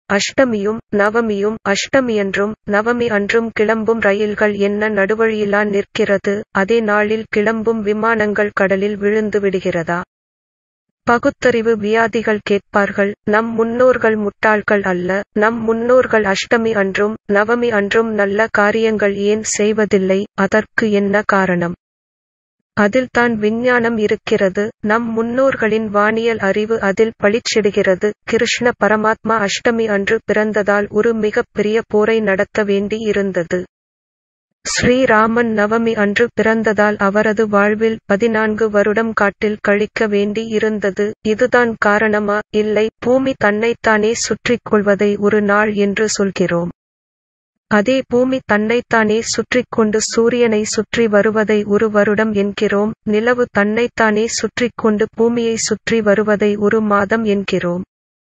அஷ்டமியும் நவமியும் அஷ்டமியன்றும் நவமி அன்றும் கிளம்பும் ரயில்கள் என்ன நடுவழியிலா நிற்கிறது அதே நாளில் கிளம்பும் விமானங்கள் கடலில் விழுந்து விடுகிறதா பகுத்தறிவு வியாதிகள் கேட்பார்கள் நம் முன்னோர்கள் முட்டாள்கள் அல்ல நம் முன்னோர்கள் அஷ்டமி அன்றும் நவமி அன்றும் நல்ல காரியங்கள் ஏன் செய்வதில்லை அதற்கு என்ன காரணம் அதில்தான் விஞ்ஞானம் இருக்கிறது நம் முன்னோர்களின் வானியல் அறிவு அதில் பளிச்சிடுகிறது கிருஷ்ண பரமாத்மா அஷ்டமி அன்று பிறந்ததால் ஒரு மிகப்பெரிய போரை நடத்த வேண்டி இருந்தது ஸ்ரீராமன் நவமி அன்று பிறந்ததால் அவரது வாழ்வில் பதினான்கு வருடம் காட்டில் கழிக்க வேண்டி இருந்தது இதுதான் காரணமா இல்லை பூமி தன்னைத்தானே சுற்றிக் கொள்வதை ஒரு நாள் என்று சொல்கிறோம் அதே பூமி தன்னைத்தானே சுற்றிக் கொண்டு சூரியனை சுற்றி வருவதை ஒரு வருடம் என்கிறோம் நிலவு தன்னைத்தானே சுற்றிக் கொண்டு பூமியை சுற்றி வருவதை ஒரு மாதம் என்கிறோம்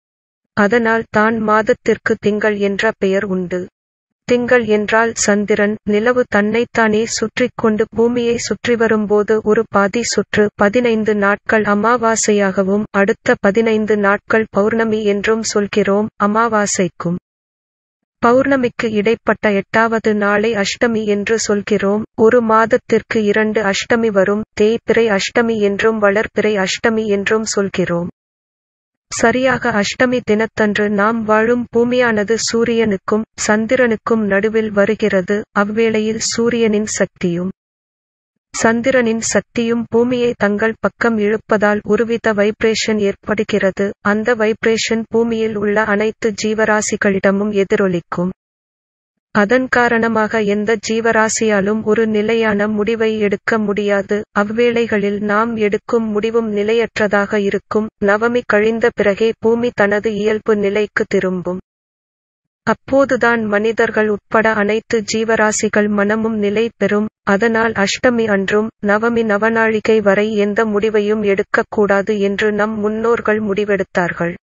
அதனால் தான் மாதத்திற்கு திங்கள் என்ற பெயர் உண்டு திங்கள் என்றால் சந்திரன் நிலவு தன்னைத்தானே சுற்றிக் கொண்டு பூமியை சுற்றி வரும்போது ஒரு பாதி சுற்று பதினைந்து நாட்கள் அமாவாசையாகவும் அடுத்த பதினைந்து நாட்கள் பௌர்ணமி என்றும் சொல்கிறோம் அமாவாசைக்கும் பௌர்ணமிக்கு இடைப்பட்ட எட்டாவது நாளை அஷ்டமி என்று சொல்கிறோம் ஒரு மாதத்திற்கு இரண்டு அஷ்டமி வரும் தேய்பிறை அஷ்டமி என்றும் வளர்பிறை அஷ்டமி என்றும் சொல்கிறோம் சரியாக அஷ்டமி தினத்தன்று நாம் வாழும் பூமியானது சூரியனுக்கும் சந்திரனுக்கும் நடுவில் வருகிறது அவ்வேளையில் சூரியனின் சக்தியும் சந்திரனின் சக்தியும் பூமியை தங்கள் பக்கம் இழுப்பதால் ஒருவித வைப்ரேஷன் ஏற்படுகிறது அந்த வைப்ரேஷன் பூமியில் உள்ள அனைத்து ஜீவராசிகளிடமும் எதிரொலிக்கும் அதன் காரணமாக எந்த ஜீவராசியாலும் ஒரு நிலையான முடிவை எடுக்க முடியாது அவ்வேளைகளில் நாம் எடுக்கும் முடிவும் நிலையற்றதாக இருக்கும் நவமி கழிந்த பிறகே பூமி தனது இயல்பு நிலைக்கு திரும்பும் அப்போதுதான் மனிதர்கள் உட்பட அனைத்து ஜீவராசிகள் மனமும் நிலை பெறும் அதனால் அஷ்டமி அன்றும் நவமி நவநாழிகை வரை எந்த முடிவையும் எடுக்கக்கூடாது என்று நம் முன்னோர்கள் முடிவெடுத்தார்கள்